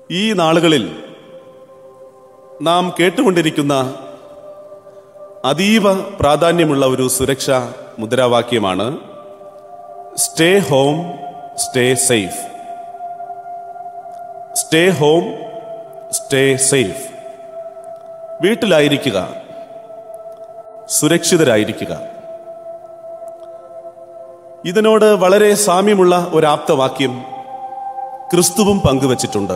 ഈ നാളുകളിൽ നാം കേട്ടുകൊണ്ടിരിക്കുന്ന അതീവ പ്രാധാന്യമുള്ള ഒരു സുരക്ഷാ മുദ്രാവാക്യമാണ് stay home stay safe stay home stay safe വീട്ടിലായിരിക്കുക സുരക്ഷിതരായിരിക്കുക ഇതിനോട് വളരെ സാമ്യമുള്ള ഒരു ആപ്തവാക്യം ക്രിസ്തുവും പങ്കുവച്ചിട്ടുണ്ട്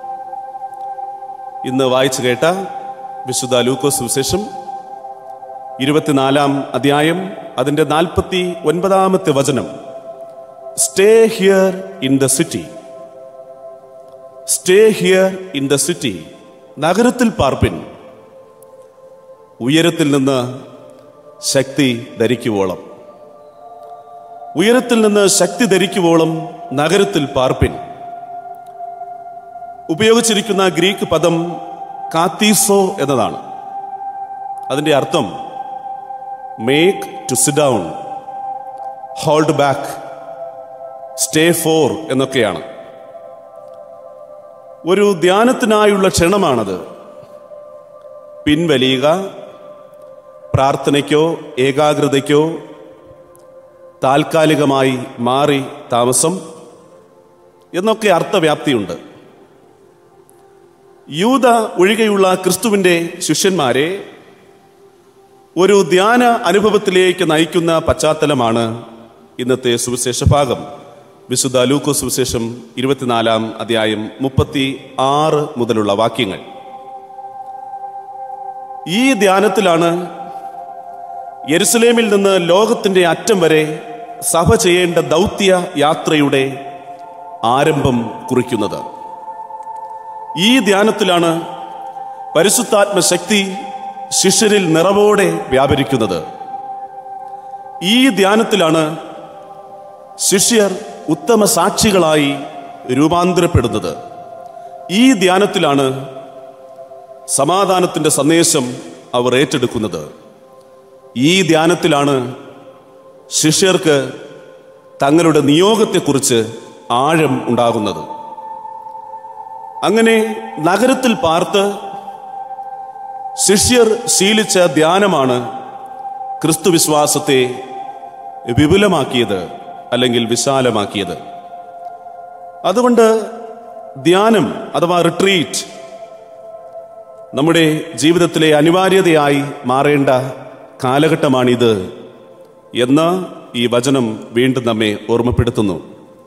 ഇന്ന് വായിച്ചു കേട്ട വിശുദ്ധ ലൂക്കോസ് സുവിശേഷം ഇരുപത്തിനാലാം അധ്യായം അതിന്റെ നാൽപ്പത്തി ഒൻപതാമത്തെ വചനം stay here in the city stay here in the city നഗരത്തിൽ പാർപ്പിൻ ഉയരത്തിൽ നിന്ന് ശക്തി ധരിക്കുവോളം ഉയരത്തിൽ നിന്ന് ശക്തി ധരിക്കുവോളം നഗരത്തിൽ പാർപ്പിൻ ഉപയോഗിച്ചിരിക്കുന്ന ഗ്രീക്ക് പദം കാത്തീസോ എന്നതാണ് അതിന്റെ അർത്ഥം make to sit down hold back stay for എന്നൊക്കെയാണ് ഒരു ധ്യാനത്തിനായുള്ള ക്ഷണമാണത് പിൻവലിയുക പ്രാർത്ഥനയ്ക്കോ ഏകാഗ്രതയ്ക്കോ താൽക്കാലികമായി മാറി താമസം എന്നൊക്കെ അർത്ഥവ്യാപ്തിയുണ്ട് യൂത ഒഴികെയുള്ള ക്രിസ്തുവിന്റെ ശിഷ്യന്മാരെ ഒരു ധ്യാന അനുഭവത്തിലേക്ക് നയിക്കുന്ന പശ്ചാത്തലമാണ് ഇന്നത്തെ സുവിശേഷ ഭാഗം വിശുദ്ധ ലൂക്കോ സുവിശേഷം ഇരുപത്തിനാലാം അധ്യായം മുപ്പത്തി ആറ് മുതലുള്ള വാക്യങ്ങൾ ഈ ധ്യാനത്തിലാണ് യെരുസലേമിൽ നിന്ന് ലോകത്തിന്റെ അറ്റം വരെ സഭ ചെയ്യേണ്ട ദൗത്യ യാത്രയുടെ ആരംഭം കുറിക്കുന്നത് ഈ ധ്യാനത്തിലാണ് പരിശുദ്ധാത്മ ശക്തി ശിഷ്യരിൽ നിറവോടെ വ്യാപരിക്കുന്നത് ഈ ധ്യാനത്തിലാണ് ശിഷ്യർ ഉത്തമ സാക്ഷികളായി രൂപാന്തരപ്പെടുന്നത് ഈ ധ്യാനത്തിലാണ് സമാധാനത്തിന്റെ സന്ദേശം അവർ ഏറ്റെടുക്കുന്നത് ഈ ധ്യാനത്തിലാണ് ശിഷ്യർക്ക് തങ്ങളുടെ നിയോഗത്തെക്കുറിച്ച് ആഴം ഉണ്ടാകുന്നത് അങ്ങനെ നഗരത്തിൽ പാർത്ത് ശിഷ്യർ ശീലിച്ച ധ്യാനമാണ് ക്രിസ്തുവിശ്വാസത്തെ വിപുലമാക്കിയത് അല്ലെങ്കിൽ വിശാലമാക്കിയത് അതുകൊണ്ട് ധ്യാനം അഥവാ റിട്രീറ്റ് നമ്മുടെ ജീവിതത്തിലെ അനിവാര്യതയായി മാറേണ്ട കാലഘട്ടമാണിത് എന്ന് ഈ വചനം വീണ്ടും നമ്മെ ഓർമ്മപ്പെടുത്തുന്നു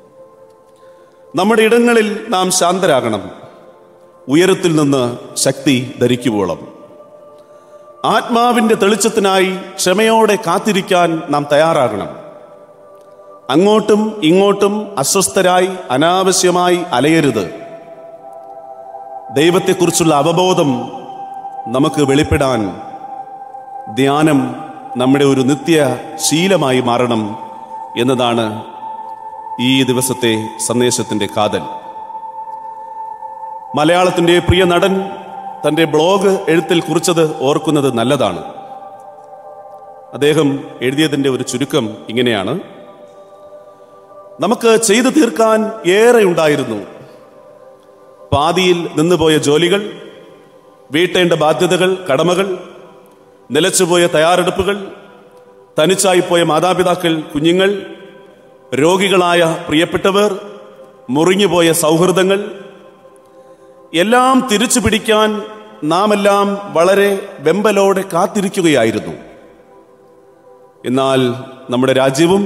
നമ്മുടെ ഇടങ്ങളിൽ നാം ശാന്തരാകണം ഉയരത്തിൽ നിന്ന് ശക്തി ധരിക്കുവോളം ആത്മാവിന്റെ തെളിച്ചത്തിനായി ക്ഷമയോടെ കാത്തിരിക്കാൻ നാം തയ്യാറാകണം അങ്ങോട്ടും ഇങ്ങോട്ടും അസ്വസ്ഥരായി അനാവശ്യമായി അലയരുത് ദൈവത്തെക്കുറിച്ചുള്ള അവബോധം നമുക്ക് വെളിപ്പെടാൻ ധ്യാനം നമ്മുടെ ഒരു നിത്യ ശീലമായി മാറണം എന്നതാണ് ഈ ദിവസത്തെ സന്ദേശത്തിന്റെ കാതൽ മലയാളത്തിന്റെ പ്രിയ നടൻ തന്റെ ബ്ലോഗ് എഴുത്തിൽ കുറിച്ചത് ഓർക്കുന്നത് നല്ലതാണ് അദ്ദേഹം എഴുതിയതിന്റെ ഒരു ചുരുക്കം ഇങ്ങനെയാണ് നമുക്ക് ചെയ്തു തീർക്കാൻ ഏറെ ഉണ്ടായിരുന്നു പാതിയിൽ നിന്നുപോയ ജോലികൾ വീട്ടേണ്ട ബാധ്യതകൾ കടമകൾ നിലച്ചുപോയ തയ്യാറെടുപ്പുകൾ തനിച്ചായിപ്പോയ മാതാപിതാക്കൾ കുഞ്ഞുങ്ങൾ രോഗികളായ പ്രിയപ്പെട്ടവർ മുറിഞ്ഞുപോയ സൗഹൃദങ്ങൾ എല്ലാം തിരിച്ചു പിടിക്കാൻ നാം എല്ലാം വളരെ വെമ്പലോടെ കാത്തിരിക്കുകയായിരുന്നു എന്നാൽ നമ്മുടെ രാജ്യവും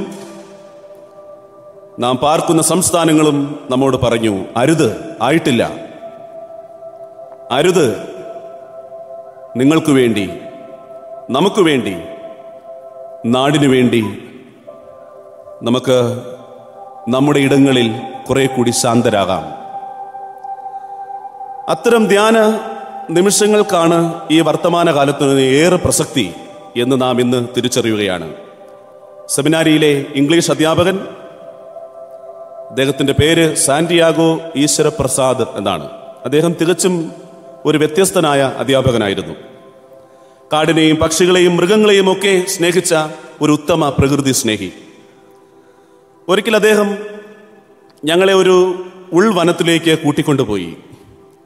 നാം പാർക്കുന്ന സംസ്ഥാനങ്ങളും നമ്മോട് പറഞ്ഞു അരുത് ആയിട്ടില്ല അരുത് നിങ്ങൾക്ക് വേണ്ടി നമുക്ക് വേണ്ടി നാടിനു വേണ്ടി നമുക്ക് നമ്മുടെ ഇടങ്ങളിൽ കുറെ കൂടി ശാന്തരാകാം അത്തരം ധ്യാന നിമിഷങ്ങൾക്കാണ് ഈ വർത്തമാനകാലത്തിന് ഏറെ പ്രസക്തി എന്ന് നാം ഇന്ന് തിരിച്ചറിയുകയാണ് സെമിനാരിയിലെ ഇംഗ്ലീഷ് അധ്യാപകൻ അദ്ദേഹത്തിന്റെ പേര് സാന്റിയാഗോ ഈശ്വര പ്രസാദ് എന്നാണ് അദ്ദേഹം തികച്ചും ഒരു വ്യത്യസ്തനായ അധ്യാപകനായിരുന്നു കാടിനെയും പക്ഷികളെയും മൃഗങ്ങളെയും ഒക്കെ സ്നേഹിച്ച ഒരു ഉത്തമ പ്രകൃതി സ്നേഹി ഒരിക്കൽ അദ്ദേഹം ഞങ്ങളെ ഒരു ഉൾവനത്തിലേക്ക് കൂട്ടിക്കൊണ്ടുപോയി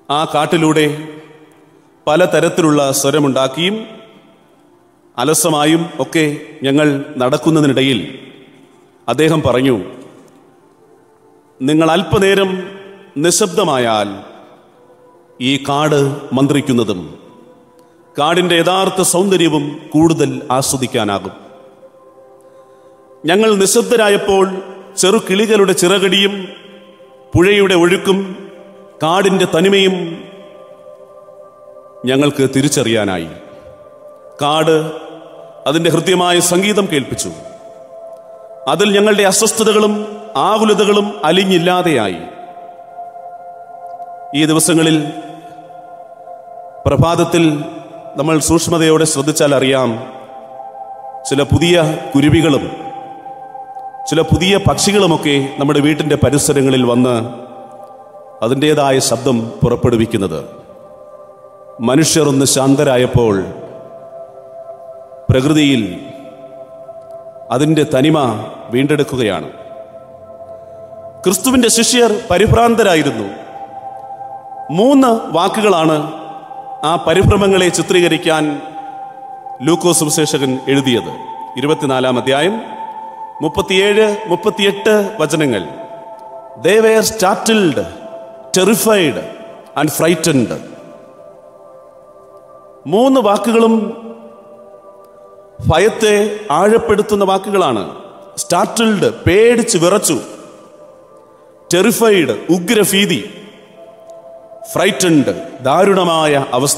ആ കാട്ടിലൂടെ പലതരത്തിലുള്ള സ്വരമുണ്ടാക്കിയും അലസമായും ഒക്കെ ഞങ്ങൾ നടക്കുന്നതിനിടയിൽ അദ്ദേഹം പറഞ്ഞു നിങ്ങൾ അല്പനേരം നിശബ്ദമായാൽ ഈ കാട് മന്ത്രിക്കുന്നതും കാടിന്റെ യഥാർത്ഥ സൗന്ദര്യവും കൂടുതൽ ആസ്വദിക്കാനാകും ഞങ്ങൾ നിശബ്ദരായപ്പോൾ ചെറു കിളികളുടെ ചിറകടിയും പുഴയുടെ ഒഴുക്കും കാടിന്റെ തനിമയും ഞങ്ങൾക്ക് തിരിച്ചറിയാനായി കാട് അതിന്റെ ഹൃദ്യമായ സംഗീതം കേൾപ്പിച്ചു അതിൽ ഞങ്ങളുടെ അസ്വസ്ഥതകളും ആകുലതകളും അലിഞ്ഞില്ലാതെയായി ഈ ദിവസങ്ങളിൽ പ്രഭാതത്തിൽ നമ്മൾ സൂക്ഷ്മതയോടെ ശ്രദ്ധിച്ചാൽ അറിയാം ചില പുതിയ കുരുവികളും ചില പുതിയ പക്ഷികളുമൊക്കെ നമ്മുടെ വീട്ടിന്റെ പരിസരങ്ങളിൽ വന്ന് അതിൻ്റെതായ ശബ്ദം പുറപ്പെടുവിക്കുന്നത് മനുഷ്യർ ഒന്ന് ശാന്തരായപ്പോൾ പ്രകൃതിയിൽ അതിൻ്റെ തനിമ വീണ്ടെടുക്കുകയാണ് ക്രിസ്തുവിന്റെ ശിഷ്യർ പരിഭ്രാന്തരായിരുന്നു മൂന്ന് വാക്കുകളാണ് ആ പരിഭ്രമങ്ങളെ ചിത്രീകരിക്കാൻ ലൂക്കോസ് സുവിശേഷകൻ എഴുതിയത് ഇരുപത്തിനാലാം അധ്യായം മുപ്പത്തിയേഴ് മുപ്പത്തിയെട്ട് വചനങ്ങൾ they were startled terrified and frightened മൂന്ന് വാക്കുകളും ഭയത്തെ ആഴപ്പെടുത്തുന്ന വാക്കുകളാണ് സ്റ്റാർട്ടിൽഡ് പേടിച്ച് വിറച്ചു ടെറിഫൈഡ് ഉഗ്രഭീതി ഫ്രൈറ്റൻഡ് ദാരുണമായ അവസ്ഥ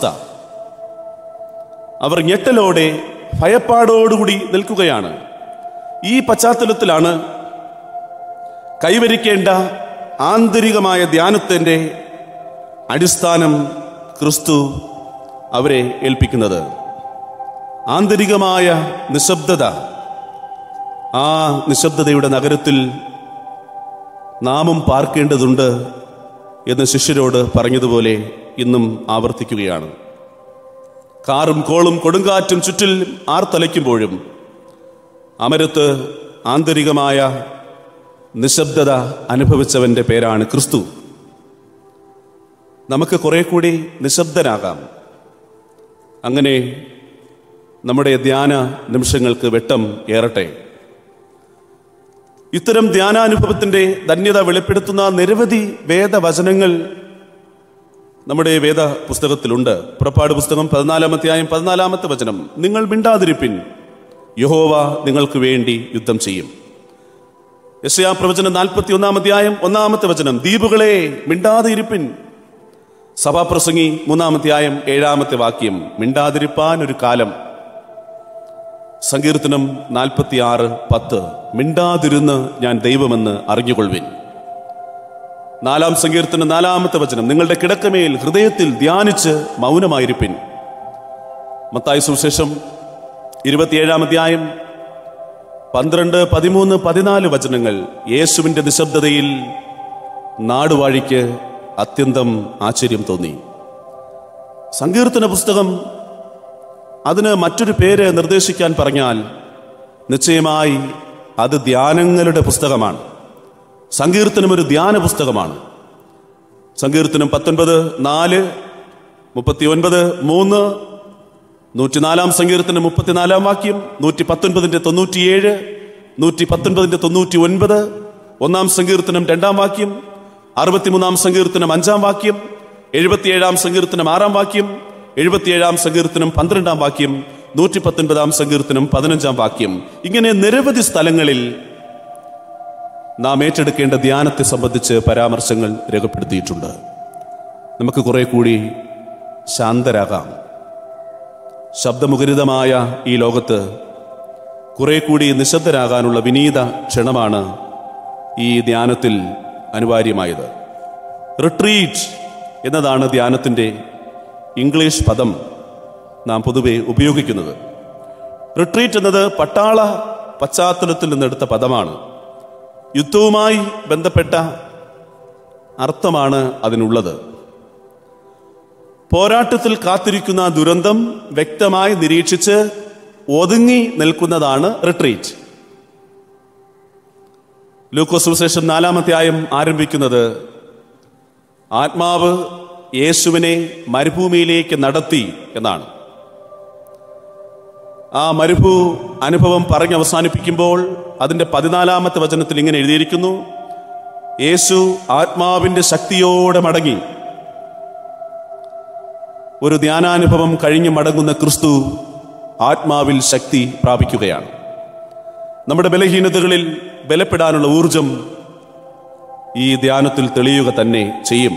അവർ ഞെട്ടലോടെ ഭയപ്പാടോടുകൂടി നിൽക്കുകയാണ് ഈ പശ്ചാത്തലത്തിലാണ് കൈവരിക്കേണ്ട ആന്തരികമായ ധ്യാനത്തിൻ്റെ അടിസ്ഥാനം ക്രിസ്തു അവരെ ഏൽപ്പിക്കുന്നത് ആന്തരികമായ നിശബ്ദത ആ നിശബ്ദതയുടെ നഗരത്തിൽ നാമും പാർക്കേണ്ടതുണ്ട് എന്ന് ശിഷ്യരോട് പറഞ്ഞതുപോലെ ഇന്നും ആവർത്തിക്കുകയാണ് കാറും കോളും കൊടുങ്കാറ്റും ചുറ്റിൽ ആർത്തലയ്ക്കുമ്പോഴും അമരത്ത് ആന്തരികമായ നിശബ്ദത അനുഭവിച്ചവന്റെ പേരാണ് ക്രിസ്തു നമുക്ക് കുറെ കൂടി നിശബ്ദനാകാം അങ്ങനെ നമ്മുടെ ധ്യാന നിമിഷങ്ങൾക്ക് വെട്ടം ഏറട്ടെ ഇത്തരം ധ്യാനാനുഭവത്തിന്റെ ധന്യത വെളിപ്പെടുത്തുന്ന നിരവധി വേദവചനങ്ങൾ നമ്മുടെ വേദ പുസ്തകത്തിലുണ്ട് പുറപ്പാട് പുസ്തകം പതിനാലാമത്തെയായും പതിനാലാമത്തെ വചനം നിങ്ങൾ മിണ്ടാതിരിപ്പിൻ യഹോവ നിങ്ങൾക്ക് വേണ്ടി യുദ്ധം ചെയ്യും യശയാ പ്രവചനം നാൽപ്പത്തി ഒന്നാം അധ്യായം ഒന്നാമത്തെ വചനം ദ്വീപുകളെ മിണ്ടാതെ ഇരിപ്പിൻ സഭാപ്രസംഗി മൂന്നാമധ്യായം ഏഴാമത്തെ വാക്യം മിണ്ടാതിരിപ്പാൻ ഒരു കാലം സങ്കീർത്തനം നാൽപ്പത്തിയാറ് പത്ത് മിണ്ടാതിരുന്ന് ഞാൻ ദൈവമെന്ന് അറിഞ്ഞുകൊള്ളുവിൻ നാലാം സങ്കീർത്തനം നാലാമത്തെ വചനം നിങ്ങളുടെ കിടക്കമേൽ ഹൃദയത്തിൽ ധ്യാനിച്ച് മൗനമായിരിപ്പിൻ മത്തായ സുവിശേഷം ഇരുപത്തിയേഴാം അധ്യായം പന്ത്രണ്ട് പതിമൂന്ന് പതിനാല് വചനങ്ങൾ യേശുവിന്റെ നിശബ്ദതയിൽ നാടുവാഴിക്ക് അത്യന്തം ആശ്ചര്യം തോന്നി സങ്കീർത്തന പുസ്തകം അതിന് മറ്റൊരു പേര് നിർദ്ദേശിക്കാൻ പറഞ്ഞാൽ നിശ്ചയമായി അത് ധ്യാനങ്ങളുടെ പുസ്തകമാണ് സങ്കീർത്തനം ഒരു ധ്യാന പുസ്തകമാണ് സങ്കീർത്തനം പത്തൊൻപത് നാല് മുപ്പത്തി ഒൻപത് മൂന്ന് നൂറ്റിനാലാം സങ്കീർത്തനം മുപ്പത്തിനാലാം വാക്യം നൂറ്റി പത്തൊൻപതിന്റെ തൊണ്ണൂറ്റിയേഴ് നൂറ്റി പത്തൊൻപതിന്റെ തൊണ്ണൂറ്റി ഒൻപത് ഒന്നാം സങ്കീർത്തനം രണ്ടാം വാക്യം അറുപത്തിമൂന്നാം സങ്കീർത്തനം അഞ്ചാം വാക്യം എഴുപത്തിയേഴാം സങ്കീർത്തനം ആറാം വാക്യം എഴുപത്തിയേഴാം സങ്കീർത്തനം പന്ത്രണ്ടാം വാക്യം നൂറ്റി പത്തൊൻപതാം സങ്കീർത്തനം പതിനഞ്ചാം വാക്യം ഇങ്ങനെ നിരവധി സ്ഥലങ്ങളിൽ നാം ഏറ്റെടുക്കേണ്ട ധ്യാനത്തെ സംബന്ധിച്ച് പരാമർശങ്ങൾ രേഖപ്പെടുത്തിയിട്ടുണ്ട് നമുക്ക് കുറെ കൂടി ശാന്തരാകാം ശബ്ദമുഖരിതമായ ഈ ലോകത്ത് കുറെ കൂടി നിശബ്ദരാകാനുള്ള വിനീത ക്ഷണമാണ് ഈ ധ്യാനത്തിൽ അനിവാര്യമായത് റിട്രീറ്റ് എന്നതാണ് ധ്യാനത്തിൻ്റെ ഇംഗ്ലീഷ് പദം നാം പൊതുവെ ഉപയോഗിക്കുന്നത് റിട്രീറ്റ് എന്നത് പട്ടാള പശ്ചാത്തലത്തിൽ നിന്നെടുത്ത പദമാണ് യുദ്ധവുമായി ബന്ധപ്പെട്ട അർത്ഥമാണ് അതിനുള്ളത് പോരാട്ടത്തിൽ കാത്തിരിക്കുന്ന ദുരന്തം വ്യക്തമായി നിരീക്ഷിച്ച് ഒതുങ്ങി നിൽക്കുന്നതാണ് റിട്രീറ്റ് ലൂക്കോസ് സുവിശേഷം നാലാമധ്യായം ആരംഭിക്കുന്നത് ആത്മാവ് യേശുവിനെ മരുഭൂമിയിലേക്ക് നടത്തി എന്നാണ് ആ മരുഭൂ അനുഭവം പറഞ്ഞ് അവസാനിപ്പിക്കുമ്പോൾ അതിൻ്റെ പതിനാലാമത്തെ വചനത്തിൽ ഇങ്ങനെ എഴുതിയിരിക്കുന്നു യേശു ആത്മാവിൻ്റെ ശക്തിയോടെ മടങ്ങി ഒരു ധ്യാനാനുഭവം കഴിഞ്ഞ് മടങ്ങുന്ന ക്രിസ്തു ആത്മാവിൽ ശക്തി പ്രാപിക്കുകയാണ് നമ്മുടെ ബലഹീനതകളിൽ ബലപ്പെടാനുള്ള ഊർജം ഈ ധ്യാനത്തിൽ തെളിയുക തന്നെ ചെയ്യും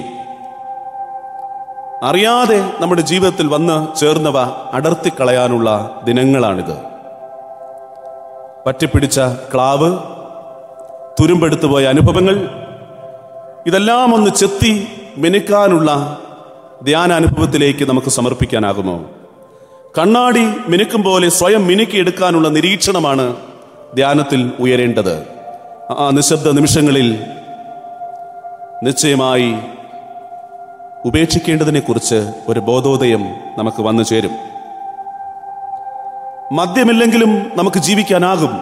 അറിയാതെ നമ്മുടെ ജീവിതത്തിൽ വന്ന് ചേർന്നവ അടർത്തിക്കളയാനുള്ള ദിനങ്ങളാണിത് പറ്റിപ്പിടിച്ച ക്ലാവ് തുരുമ്പെടുത്തു പോയ അനുഭവങ്ങൾ ഇതെല്ലാം ഒന്ന് ചെത്തി മിനുക്കാനുള്ള ധ്യാനാനുഭവത്തിലേക്ക് നമുക്ക് സമർപ്പിക്കാനാകുമോ കണ്ണാടി മിനുക്കും പോലെ സ്വയം മിനുക്കിയെടുക്കാനുള്ള നിരീക്ഷണമാണ് ധ്യാനത്തിൽ ഉയരേണ്ടത് ആ നിശബ്ദ നിമിഷങ്ങളിൽ നിശ്ചയമായി ഉപേക്ഷിക്കേണ്ടതിനെക്കുറിച്ച് ഒരു ബോധോദയം നമുക്ക് വന്നു ചേരും മദ്യമില്ലെങ്കിലും നമുക്ക് ജീവിക്കാനാകും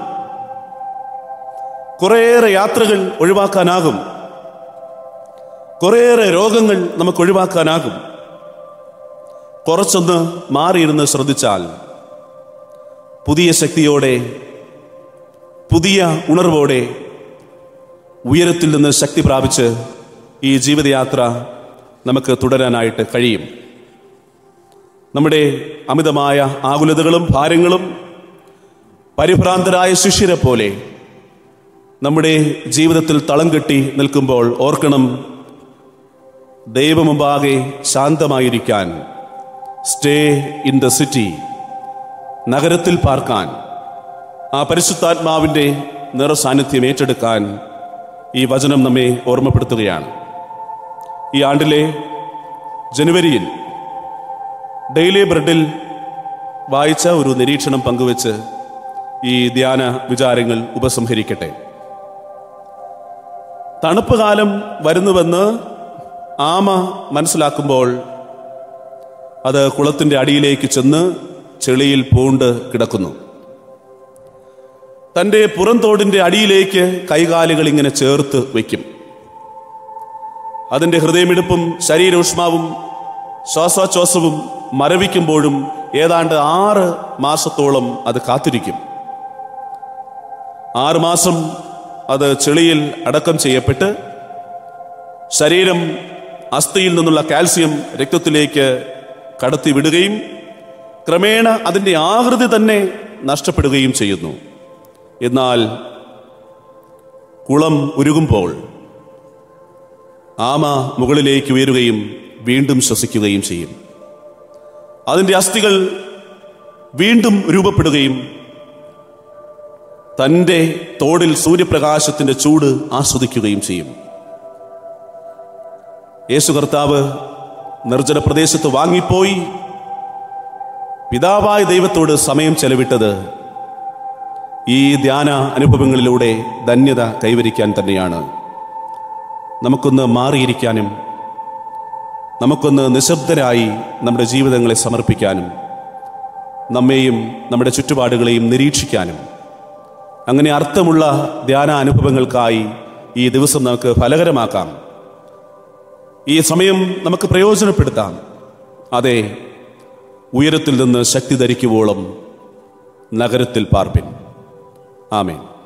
കുറേയേറെ യാത്രകൾ ഒഴിവാക്കാനാകും കുറേയേറെ രോഗങ്ങൾ നമുക്ക് ഒഴിവാക്കാനാകും കുറച്ചൊന്ന് മാറിയിരുന്ന് ശ്രദ്ധിച്ചാൽ പുതിയ ശക്തിയോടെ പുതിയ ഉണർവോടെ ഉയരത്തിൽ നിന്ന് ശക്തി പ്രാപിച്ച് ഈ ജീവിതയാത്ര നമുക്ക് തുടരാനായിട്ട് കഴിയും നമ്മുടെ അമിതമായ ആകുലതകളും ഭാരങ്ങളും പരിഭ്രാന്തരായ ശിഷ്യരെ പോലെ നമ്മുടെ ജീവിതത്തിൽ തളം കെട്ടി നിൽക്കുമ്പോൾ ഓർക്കണം ദൈവമുമ്പാകെ ശാന്തമായിരിക്കാൻ സ്റ്റേ ഇൻ ദ സിറ്റി നഗരത്തിൽ പാർക്കാൻ ആ പരിശുദ്ധാത്മാവിൻ്റെ നിറസാന്നിധ്യം ഏറ്റെടുക്കാൻ ഈ വചനം നമ്മെ ഓർമ്മപ്പെടുത്തുകയാണ് ഈ ആണ്ടിലെ ജനുവരിയിൽ ഡെയിലി ബ്രെഡിൽ വായിച്ച ഒരു നിരീക്ഷണം പങ്കുവെച്ച് ഈ ധ്യാന വിചാരങ്ങൾ ഉപസംഹരിക്കട്ടെ തണുപ്പ് കാലം വരുന്നുവെന്ന് ആമ മനസ്സിലാക്കുമ്പോൾ അത് കുളത്തിന്റെ അടിയിലേക്ക് ചെന്ന് ചെളിയിൽ പൂണ്ട് കിടക്കുന്നു തന്റെ പുറംതോടിന്റെ അടിയിലേക്ക് കൈകാലുകൾ ഇങ്ങനെ ചേർത്ത് വയ്ക്കും അതിന്റെ ഹൃദയമിടിപ്പും ശരീരോഷ്മാവും ശ്വാസോച്ഛ്വാസവും മരവിക്കുമ്പോഴും ഏതാണ്ട് ആറ് മാസത്തോളം അത് കാത്തിരിക്കും ആറ് മാസം അത് ചെളിയിൽ അടക്കം ചെയ്യപ്പെട്ട് ശരീരം അസ്ഥിയിൽ നിന്നുള്ള കാൽസ്യം രക്തത്തിലേക്ക് കടത്തി വിടുകയും ക്രമേണ അതിൻ്റെ ആകൃതി തന്നെ നഷ്ടപ്പെടുകയും ചെയ്യുന്നു എന്നാൽ കുളം ഉരുകുമ്പോൾ ആമ മുകളിലേക്ക് ഉയരുകയും വീണ്ടും ശ്വസിക്കുകയും ചെയ്യും അതിൻ്റെ അസ്ഥികൾ വീണ്ടും രൂപപ്പെടുകയും തൻ്റെ തോടിൽ സൂര്യപ്രകാശത്തിന്റെ ചൂട് ആസ്വദിക്കുകയും ചെയ്യും യേശു കർത്താവ് നിർജ്ജന പ്രദേശത്ത് വാങ്ങിപ്പോയി പിതാവായ ദൈവത്തോട് സമയം ചെലവിട്ടത് ഈ ധ്യാന അനുഭവങ്ങളിലൂടെ ധന്യത കൈവരിക്കാൻ തന്നെയാണ് നമുക്കൊന്ന് മാറിയിരിക്കാനും നമുക്കൊന്ന് നിശബ്ദരായി നമ്മുടെ ജീവിതങ്ങളെ സമർപ്പിക്കാനും നമ്മെയും നമ്മുടെ ചുറ്റുപാടുകളെയും നിരീക്ഷിക്കാനും അങ്ങനെ അർത്ഥമുള്ള ധ്യാന അനുഭവങ്ങൾക്കായി ഈ ദിവസം നമുക്ക് ഫലകരമാക്കാം ഈ സമയം നമുക്ക് പ്രയോജനപ്പെടുത്താം അതെ ഉയരത്തിൽ നിന്ന് ശക്തി ധരിക്കുവോളം നഗരത്തിൽ പാർപ്പിൻ ആമേൻ